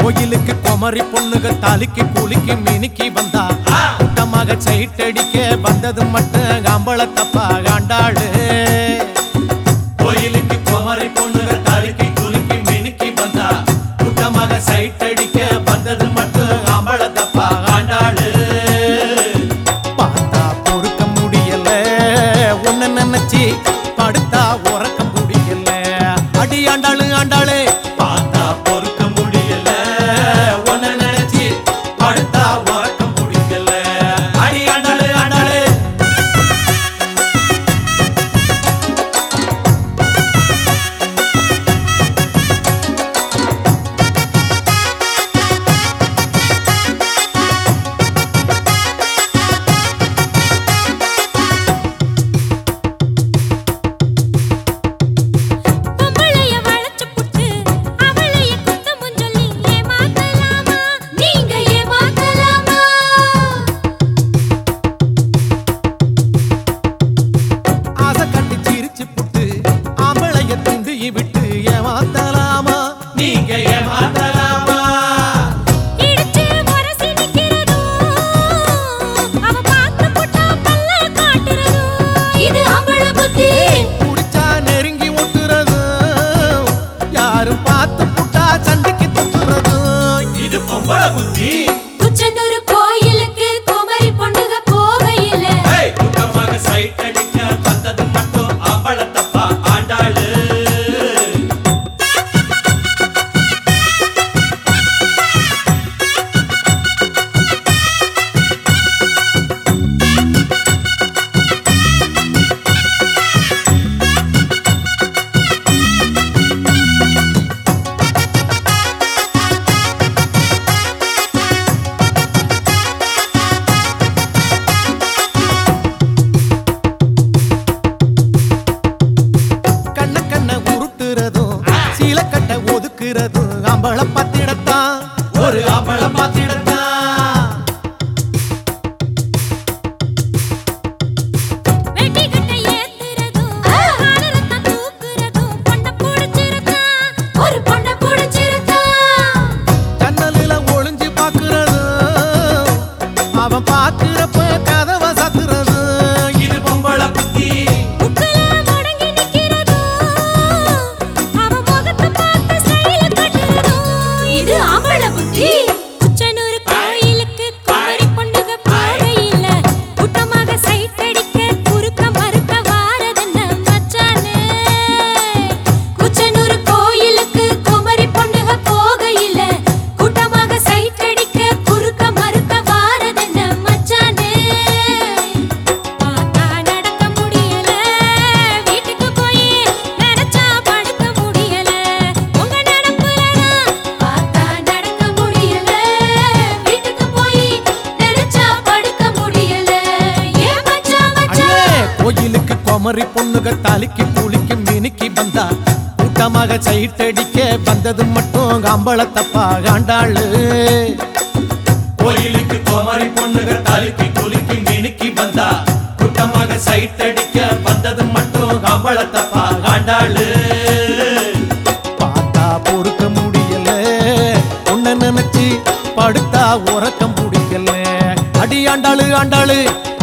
கோயிலுக்கு குமரி பொண்ணுக தாலிக்கு கூலிக்கு மினுக்கி வந்தா கூட்டமாக சைட்டடிக்க வந்தது மட்டும் அம்பள தப்பா காண்டாளு கோயிலுக்கு குமரி பொண்ணுக தாலிக்கு கூலிக்கு மினுக்கி வந்தா கூட்டமாக சைட்டடிக்க வந்தது மட்டும் அம்பள தப்பா காண்டாளு பார்த்தா பொறுக்க முடியல உன்னை நினைச்சு படுத்தா உறக்க முடியல அடி ஆண்டாளு ஆண்டாளே பார்த்தா பொறுக்க முடியல உன்னை நினைச்சு படுத்தா உறக்க முடியல அடி ஆண்டாளு ஆண்டாளே பொம்பளைய வளைச்சு புட்டு அவளைய குத்தமும் சொல்லி ஏமாத்தலாமா நீங்க ஏமாத்தலாமா ஆசை கட்டி சிரிச்சு புட்டு ஆம்பளைய துண்டு விட்டு ஏமாத்தலாமா நீங்க ஏமாத்தலாமா இடிச்சு முரசி நிக்கிறதும் அவ பார்த்து புட்டா பல்ல காட்டுறதும் இது அம்பள புத்தி புடிச்சா நெருங்கி ஒட்டுறது யாரும் பார்த்து புட்டா சண்டைக்கு தொட்டுறது இது பொம்பளை புத்தி குச்சனூர் கோயிலுக்கு குமரி பொண்ணுக போகையில கூட்டமாக சைட் அடிக்க வந்தது மட்டும் ஆம்பளை தப்பா ஆண்டாளு கண்ண கண்ண உருட்டுறதும் சீலக்கட்ட ஒதுக்குறதும் அம்பள பத்திடத்தான் ஒரு அம்பள பத்திடத்தான் வெட்டி கட்ட ஏத்துறதும் ஆனரத்தம் தூக்குறதும் பொண்ண புடிச்சிருக்கா ஒரு பொண்ண புடிச்சிருக்கா ஜன்னலில ஒளிஞ்சு பாக்குறதும் அவன் பாக்குறப்ப கதவை சத்துறதும் இது பொம்பள புத்தி முக்குல முடங்கி நிக்கிறதும் அவ முகத்தை பார்த்து ஸ்டைல கட்டுறதும் இது ஆம்பள புத்தி குச்சனூர் கோயிலுக்கு குமரி பொண்ணுக போகையில கூட்டமாக சைட் அடிக்க குறுக்க மறுக்க வாரதென்ன மச்சானே குச்சனூர் கோயிலுக்கு குமரி பொண்ணுக போகையில கூட்டமாக சைட் அடிக்க குறுக்க மறுக்க வாரதென்ன மச்சானே பார்த்தா நடக்க முடியல வீட்டுக்கு போய் நினைச்சா படுக்க முடியல உங்க நடப்புலதான் பார்த்தா நடக்க முடியல வீட்டுக்கு போய் நினைச்சா படுக்க முடியல ஏன் மச்சான் அண்ணே மச்சான் கோயிலுக்கு குமரி பொண்ணுக தாலிக்கு கூலிக்கு மினுக்கி வந்தா கூட்டமாக சைட்டடிக்க வந்தது மட்டும் அம்பள தப்பா காண்டாளு கோயிலுக்கு குமரி பொண்ணுக தாலிக்கு கூலிக்கு மினுக்கி வந்தா கூட்டமாக சைட்டடிக்க வந்தது மட்டும் அம்பள தப்பா காண்டாளு பார்த்தா பொறுக்க முடியல உன்னை நினைச்சு படுத்தா உறக்க முடியல அடி ஆண்டாளு ஆண்டாளு